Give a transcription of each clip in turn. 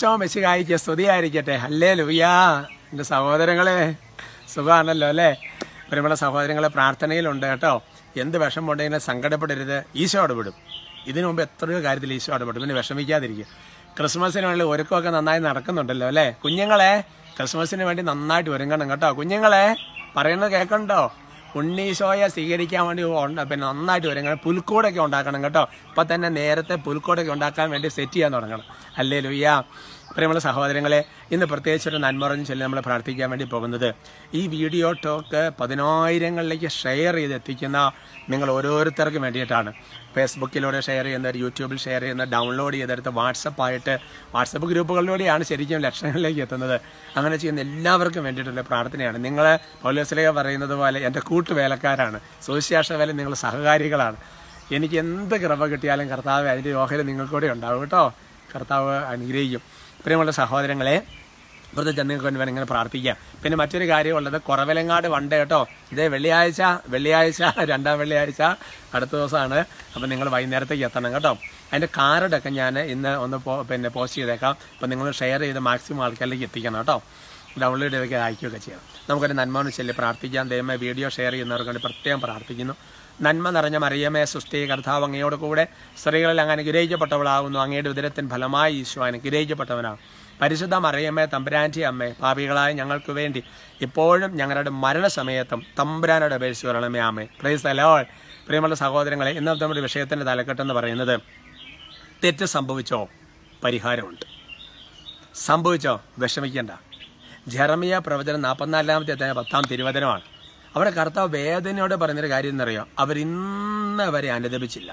ഈശോ മെസ്സിഹായിക്ക് സ്തുതിയായിരിക്കട്ടെ അല്ലേ ലുയ്യാ എൻ്റെ സഹോദരങ്ങളെ സുഖമാണല്ലോ അല്ലേ പ്രിയമുള്ള സഹോദരങ്ങളെ പ്രാർത്ഥനയിലുണ്ട് കേട്ടോ എന്ത് വിഷമമുണ്ടെങ്കിലും സങ്കടപ്പെടരുത് ഈശോ ഇടപെടും ഇതിനു മുമ്പ് എത്രയോ കാര്യത്തിൽ ഈശോ ഇടപെടും പിന്നെ വിഷമിക്കാതിരിക്കും ക്രിസ്മസിന് വേണ്ടി ഒരുക്കമൊക്കെ നന്നായി നടക്കുന്നുണ്ടല്ലോ അല്ലേ കുഞ്ഞുങ്ങളെ ക്രിസ്മസിന് വേണ്ടി നന്നായിട്ട് ഒരുങ്ങണം കേട്ടോ കുഞ്ഞുങ്ങളെ പറയുന്നത് കേൾക്കണ്ടോ ഉണ്ണീശോയെ സ്വീകരിക്കാൻ വേണ്ടി ഉണ്ട് പിന്നെ നന്നായിട്ട് ഒരുങ്ങണം പുൽക്കൂടൊക്കെ ഉണ്ടാക്കണം കേട്ടോ ഇപ്പം തന്നെ നേരത്തെ പുൽക്കൂടൊക്കെ ഉണ്ടാക്കാൻ വേണ്ടി സെറ്റ് ചെയ്യാൻ തുടങ്ങണം അല്ലേ ലുയ്യ പ്രിയമുള്ള സഹോദരങ്ങളെ ഇന്ന് പ്രത്യേകിച്ച് ഒരു നന്മറഞ്ഞ് ചൊല്ലി നമ്മൾ പ്രാർത്ഥിക്കാൻ വേണ്ടി പോകുന്നത് ഈ വീഡിയോ ടോക്ക് പതിനായിരങ്ങളിലേക്ക് ഷെയർ ചെയ്ത് എത്തിക്കുന്ന നിങ്ങൾ ഓരോരുത്തർക്കും വേണ്ടിയിട്ടാണ് ഫേസ്ബുക്കിലൂടെ ഷെയർ ചെയ്യുന്നവർ യൂട്യൂബിൽ ഷെയർ ചെയ്യുന്ന ഡൗൺലോഡ് ചെയ്തെടുത്ത് വാട്സപ്പായിട്ട് വാട്സപ്പ് ഗ്രൂപ്പുകളിലൂടെയാണ് ശരിക്കും ലക്ഷങ്ങളിലേക്ക് എത്തുന്നത് അങ്ങനെ ചെയ്യുന്ന എല്ലാവർക്കും വേണ്ടിയിട്ടുള്ള പ്രാർത്ഥനയാണ് നിങ്ങൾ പൗലോസിലേക്ക് പറയുന്നത് പോലെ എൻ്റെ കൂട്ടുവേലക്കാരാണ് സുവിശേഷ വേല നിങ്ങൾ സഹകാരികളാണ് എനിക്ക് എന്ത് കൃപ കിട്ടിയാലും കർത്താവ് അതിൻ്റെ ഓഹരി നിങ്ങൾക്കൂടെ ഉണ്ടാവും കേട്ടോ കർത്താവ് അനുഗ്രഹിക്കും പ്രിയമുള്ള സഹോദരങ്ങളെ വെറുതെ ചെന്നങ്ങൾക്ക് വേണ്ടി വേണം ഇങ്ങനെ പ്രാർത്ഥിക്കാം പിന്നെ മറ്റൊരു കാര്യമുള്ളത് കുറവലങ്ങാട് വണ്ട് കേട്ടോ ഇതേ വെള്ളിയാഴ്ച വെള്ളിയാഴ്ച രണ്ടാം വെള്ളിയാഴ്ച അടുത്ത ദിവസമാണ് അപ്പം നിങ്ങൾ വൈകുന്നേരത്തേക്ക് എത്തണം കേട്ടോ അതിൻ്റെ കാർഡൊക്കെ ഞാൻ ഇന്ന് ഒന്ന് പോ- പിന്നെ പോസ്റ്റ് ചെയ്തേക്കാം അപ്പം നിങ്ങൾ ഷെയർ ചെയ്ത് മാക്സിമം ആൾക്കാരിലേക്ക് എത്തിക്കണം കേട്ടോ ഡൗൺലോഡ് ചെയ്തൊക്കെ അയക്കുകയൊക്കെ ചെയ്യണം നമുക്കൊരു നന്മ ചൊല്ലി പ്രാർത്ഥിക്കാം ദൈവമേ വീഡിയോ ഷെയർ ചെയ്യുന്നവർക്ക് വേണ്ടി പ്രത്യേകം പ്രാർത്ഥിക്കുന്നു നന്മ നിറഞ്ഞ മറിയമേ സൃഷ്ടി കർത്താവ് അങ്ങയോട് കൂടെ സ്ത്രീകളിൽ അങ്ങ് അനുഗ്രഹിക്കപ്പെട്ടവളാകുന്നു അങ്ങയുടെ ഉദരത്തിൻ ഫലമായി ഈശോ അനുഗ്രഹിക്കപ്പെട്ടവനാണ് പരിശുദ്ധ മറിയമ്മേ തമ്പുരാൻ്റെ അമ്മേ പാപികളായ ഞങ്ങൾക്ക് വേണ്ടി ഇപ്പോഴും ഞങ്ങളുടെ മരണസമയത്തും തമ്പുരാനോട് അപേക്ഷിച്ച് വരണമേ ആമേ പ്രൈസ് അലോൾ പ്രിയമുള്ള സഹോദരങ്ങളെ ഇന്നത്തെ നമ്മുടെ വിഷയത്തിൻ്റെ തലക്കെട്ടെന്ന് പറയുന്നത് തെറ്റ് സംഭവിച്ചോ പരിഹാരമുണ്ട് സംഭവിച്ചോ വിഷമിക്കേണ്ട ജെറമിയ പ്രവചനം നാൽപ്പത്തിനാലാമത്തെ അധ്യായം പത്താം തിരുവചനമാണ് അവിടെ കർത്താവ് വേദനയോട് പറഞ്ഞൊരു കാര്യം എന്നറിയോ അവർ ഇന്ന് വരെ അനുദപിച്ചില്ല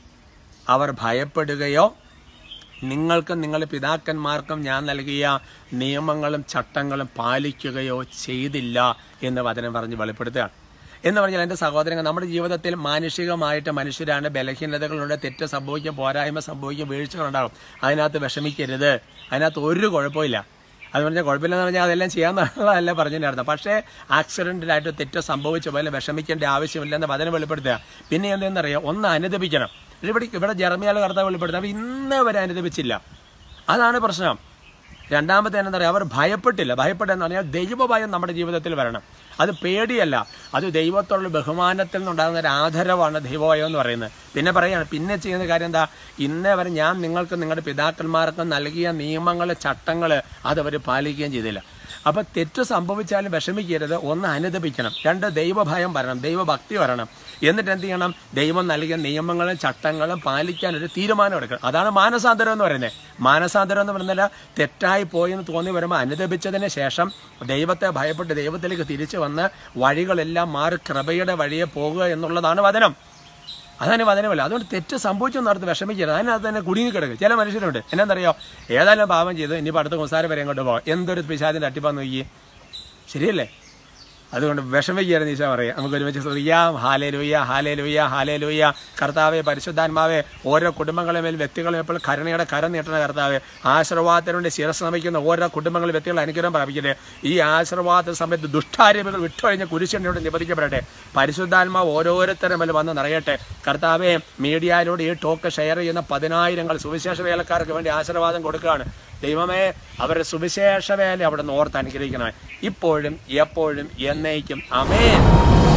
അവർ ഭയപ്പെടുകയോ നിങ്ങൾക്കും നിങ്ങളുടെ പിതാക്കന്മാർക്കും ഞാൻ നൽകിയ നിയമങ്ങളും ചട്ടങ്ങളും പാലിക്കുകയോ ചെയ്തില്ല എന്ന് വചനം പറഞ്ഞ് വെളിപ്പെടുത്തുകയാണ് എന്ന് പറഞ്ഞാൽ എൻ്റെ സഹോദരങ്ങൾ നമ്മുടെ ജീവിതത്തിൽ മാനുഷികമായിട്ട് മനുഷ്യരാണ് ബലഹീനതകളുണ്ട് തെറ്റ് സംഭവിക്കും പോരായ്മ സംഭവിക്കും വീഴ്ചകളുണ്ടാകും അതിനകത്ത് വിഷമിക്കരുത് അതിനകത്ത് ഒരു കുഴപ്പമില്ല അത് പറഞ്ഞാൽ കുഴപ്പമില്ലെന്ന് പറഞ്ഞാൽ അതെല്ലാം ചെയ്യാമെന്നുള്ളതല്ല പറഞ്ഞതിൻ്റെ പക്ഷേ ആക്സിഡന്റിലായിട്ട് തെറ്റ് സംഭവിച്ച പോലെ വിഷമിക്കേണ്ട ആവശ്യമില്ലെന്ന് വചനം വെളിപ്പെടുത്തുക പിന്നെ എന്തെന്നറിയാം ഒന്ന് അനുദപിക്കണം ഇവിടെ ഇവിടെ ജർമ്മിയാൽ കർത്താവ് വെളിപ്പെടുത്തുക അവർ ഇന്നേ വരെ അനുദപിച്ചില്ല അതാണ് പ്രശ്നം രണ്ടാമത്തെ എന്താ പറയുക അവർ ഭയപ്പെട്ടില്ല ഭയപ്പെട്ടെന്ന് പറഞ്ഞാൽ ദൈവഭയം നമ്മുടെ ജീവിതത്തിൽ വരണം അത് പേടിയല്ല അത് ദൈവത്തോടുള്ള ബഹുമാനത്തിൽ നിന്നുണ്ടാകുന്ന ഒരു ആദരവാണ് ദൈവഭയം എന്ന് പറയുന്നത് പിന്നെ പറയാണ് പിന്നെ ചെയ്യുന്ന കാര്യം എന്താ ഇന്നേ വരെ ഞാൻ നിങ്ങൾക്ക് നിങ്ങളുടെ പിതാക്കന്മാർക്ക് നൽകിയ നിയമങ്ങൾ ചട്ടങ്ങൾ അതവർ പാലിക്കുകയും ചെയ്തില്ല അപ്പൊ തെറ്റ് സംഭവിച്ചാലും വിഷമിക്കരുത് ഒന്ന് അനുദപിക്കണം രണ്ട് ദൈവഭയം വരണം ദൈവഭക്തി വരണം എന്നിട്ട് എന്ത് ചെയ്യണം ദൈവം നൽകിയ നിയമങ്ങളും ചട്ടങ്ങളും പാലിക്കാൻ ഒരു തീരുമാനം എടുക്കണം അതാണ് മാനസാന്തരം എന്ന് പറയുന്നത് മാനസാന്തരം എന്ന് പറഞ്ഞാൽ തെറ്റായി പോയെന്ന് തോന്നി വരുമ്പോൾ അനുദപിച്ചതിന് ശേഷം ദൈവത്തെ ഭയപ്പെട്ട് ദൈവത്തിലേക്ക് തിരിച്ചു വന്ന് വഴികളെല്ലാം മാറി കൃപയുടെ വഴിയെ പോകുക എന്നുള്ളതാണ് വചനം അതാണ് വചനമല്ല അതുകൊണ്ട് തെറ്റ് സംഭവിച്ചു നടത്ത് വിഷമിക്കരുത് അതിനകത്ത് തന്നെ കുടുങ്ങി കിടക്കും ചില മനുഷ്യരുണ്ട് എന്നാന്നറിയോ ഏതായാലും പാപം ചെയ്ത് ഇനിയിപ്പോൾ അടുത്ത കുസാര വരെ അങ്ങോട്ട് പോകാം എന്തൊരു പിശാചിന്റെ തട്ടിപ്പാന്ന് നോക്കിയേ ശരിയല്ലേ അതുകൊണ്ട് വിഷമിക്കരുത് ഈശോ പറയാം നമുക്ക് ഒരുമിച്ച് സ്തുതിക്കാം ഹാലേ ലൂയ്യ ഹാലേ ലൂയ്യ ഹാലേ ലൂയ്യ കർത്താവെ പരിശുദ്ധാത്മാവെ ഓരോ കുടുംബങ്ങളെ മേൽ വ്യക്തികളെ എപ്പോൾ കരുണയുടെ കരം നീട്ടണ കർത്താവെ ആശീർവാദത്തിനുണ്ട് ശിരസ് നമിക്കുന്ന ഓരോ കുടുംബങ്ങളിൽ വ്യക്തികൾ അനുഗ്രഹം പ്രാപിക്കട്ടെ ഈ ആശീർവാദ സമയത്ത് ദുഷ്ടാരൂപികൾ വിട്ടൊഴിഞ്ഞ കുരിശനോട് നിബന്ധിക്കപ്പെടട്ടെ പരിശുദ്ധാത്മാവ് ഓരോരുത്തരും മേൽ വന്ന് നിറയട്ടെ കർത്താവെ മീഡിയയിലൂടെ ഈ ടോക്ക് ഷെയർ ചെയ്യുന്ന പതിനായിരങ്ങൾ സുവിശേഷ വേലക്കാർക്ക് വേണ്ടി ആശീർവാദം കൊടുക്കുകയാണ് ദൈവമേ അവരുടെ സുവിശേഷ വേല അവിടെ നിന്ന് ഓർത്ത് അനുഗ്രഹിക്കണമേ ഇപ്പോഴും എപ്പോഴും എന്നേക്കും അമേൻ